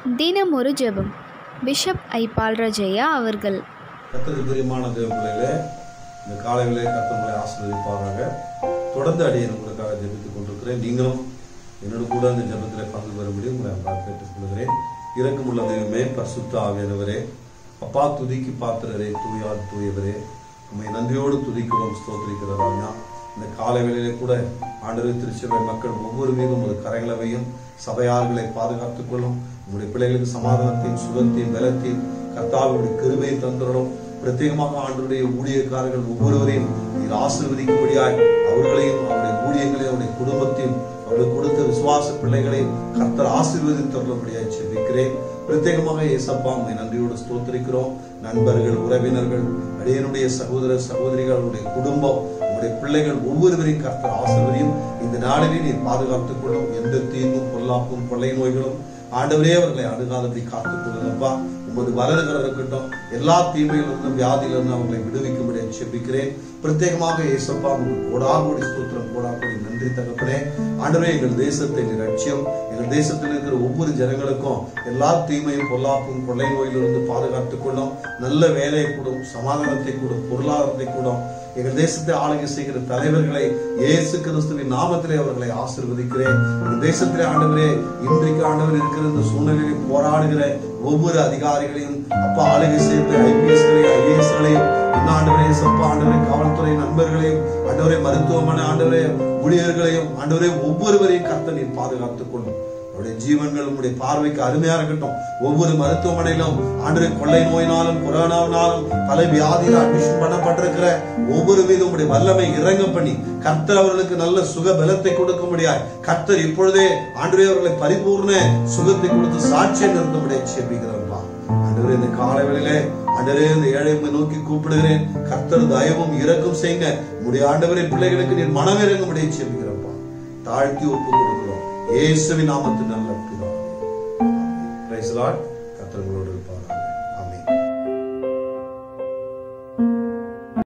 தினம் ஒரு ஜெபம் பிஷப் ஐ பால்ராஜையா அவர்கள் கத்தருக்கு பிரியமான தேவ பிள்ளைகளே இந்த காலையிலே கத்தவங்களை ஆசீர்வதிப்பாராக தொடர்ந்து அடியேன் உங்களுக்காக ஜெபித்துக் கொண்டிருக்கிறேன் நீங்களும் என்னோட கூட இந்த ஜெபத்தில் பங்கு பெறும்படி உங்களை அன்பாக கேட்டுக் கொள்கிறேன் இறக்கமுள்ள தெய்வமே பரிசுத்த ஆவியானவரே அப்பா துதிக்கு பாத்திரரே தூயார் தூயவரே உண்மை நன்றியோடு துதிக்கிறோம் ஸ்தோத்திரிக்கிறோம் இந்த காலை வேளையிலே கூட ஆண்டவர் திருச்சபை மக்கள் ஒவ்வொரு மீதும் ஒரு கரைகளவையும் சபையார்களை பாதுகாத்துக் கொள்ளும் உங்களுடைய பிள்ளைகளுக்கு சமாதானத்தையும் சுகத்தையும் பலத்தையும் கர்த்தாவுடைய கிருபையை தந்துடணும் பிரத்யேகமாக ஆண்டவருடைய ஊழியக்காரர்கள் ஒவ்வொருவரையும் நீர் ஆசீர்வதிக்கும்படியாய் அவர்களையும் அவருடைய ஊழியங்களையும் அவருடைய குடும்பத்தையும் அவர்களுக்கு கொடுத்த விசுவாச பிள்ளைகளையும் கர்த்தர் ஆசீர்வதித்தருளும்படியாய் செபிக்கிறேன் பிரத்யேகமாக இயேசப்பா உம்மை நன்றியோடு ஸ்தோத்திரிக்கிறோம் நண்பர்கள் உறவினர்கள் அடியனுடைய சகோதர சகோதரிகள் அவருடைய குடும்பம் உங்களுடைய பிள்ளைகள் ஒவ்வொருவரையும் கர்த்தர் ஆசீர்வதியும் இந்த நாளிலே நீர் பாதுகாத்துக் கொள்ளும் எந்த தீங்கும் பொல்லாப்பும் கொள்ளை நோய்களும் ஆண்டவரே அவர்களை அணுகாதபடி காத்துக் கொள்ளுங்கப்பா உமது வலதுகரம் இருக்கட்டும் எல்லா தீமையிலிருந்தும் வியாதியிலிருந்தும் அவர்களை விடுவிக்கும்படி செபிக்கிறேன் பிரத்யேகமாக இயேசப்பா உங்களுக்கு கோடாகோடி ஸ்தோத்திரம் கோடாகோடி நன்றி தகப்பனே ஆண்டவரே எங்கள் தேசத்தை நீர் ரட்சியம் எங்கள் தேசத்தில் இருக்கிற ஒவ்வொரு ஜனங்களுக்கும் எல்லா தீமையும் பொல்லாப்பும் கொள்ளை நோயிலிருந்து பாதுகாத்துக் கொள்ளும் நல்ல வேலையை கூடும் சமாதானத்தை கூடும் பொருளாதாரத்தை கூடும் எங்கள் தேசத்தை ஆளுகை செய்கிற தலைவர்களை இயேசு கிறிஸ்துவின் நாமத்திலே அவர்களை ஆசிர்வதிக்கிறேன் எங்கள் தேசத்திலே ஆண்டவரே இன்றைக்கு ஆண்டவர் இருக்கிற இந்த சூழ்நிலையில் போராடுகிற ஒவ்வொரு அதிகாரிகளையும் அப்பா ஆளுகை செய்கிற ஐபிஎஸ்களையும் ஐஏஎஸ்களையும் இன்னும் ஆண்டவரே சப்பா ஆண்டவரே காவல்துறை நண்பர்களையும் ஆண்டவரே மருத்துவமனை ஆண்டவரே ஊழியர்களையும் ஆண்டவரே ஒவ்வொருவரையும் கர்த்த நீர் பாதுகாத்துக் கொள்ளும் அவருடைய ஜீவன்கள் உங்களுடைய பார்வைக்கு அருமையா இருக்கட்டும் ஒவ்வொரு மருத்துவமனையிலும் ஆண்டு கொள்ளை நோயினாலும் கொரோனாவினாலும் பல வியாதியில் அட்மிஷன் பண்ணப்பட்டிருக்கிற ஒவ்வொரு மீதும் உங்களுடைய வல்லமை இறங்க பண்ணி கர்த்தர் அவர்களுக்கு நல்ல சுக பலத்தை கொடுக்க முடியாது கர்த்தர் இப்பொழுதே ஆண்டு அவர்களை பரிபூர்ண சுகத்தை கொடுத்து சாட்சியை நிறுத்தமுடிய செபிக்கிறப்பா ஆண்டவரே இந்த காலவெளியிலே ஆண்டவரே இந்த ஏழை நோக்கி கூப்பிடுகிறேன் கர்த்தர் தயவும் இறக்கும் செய்யுங்க உங்களுடைய ஆண்டவரே பிள்ளைகளுக்கு நீர் மனம் இறங்க முடிய செபிக்கிறப்பா தாழ்த்தி ஒப்பு கொடுக்கிறோம் இயேசுவின் நாமத்தில் நல்ல பிதாவே. ஆமென். Praise the Lord. கர்த்தர் உங்களோடு இருப்பார்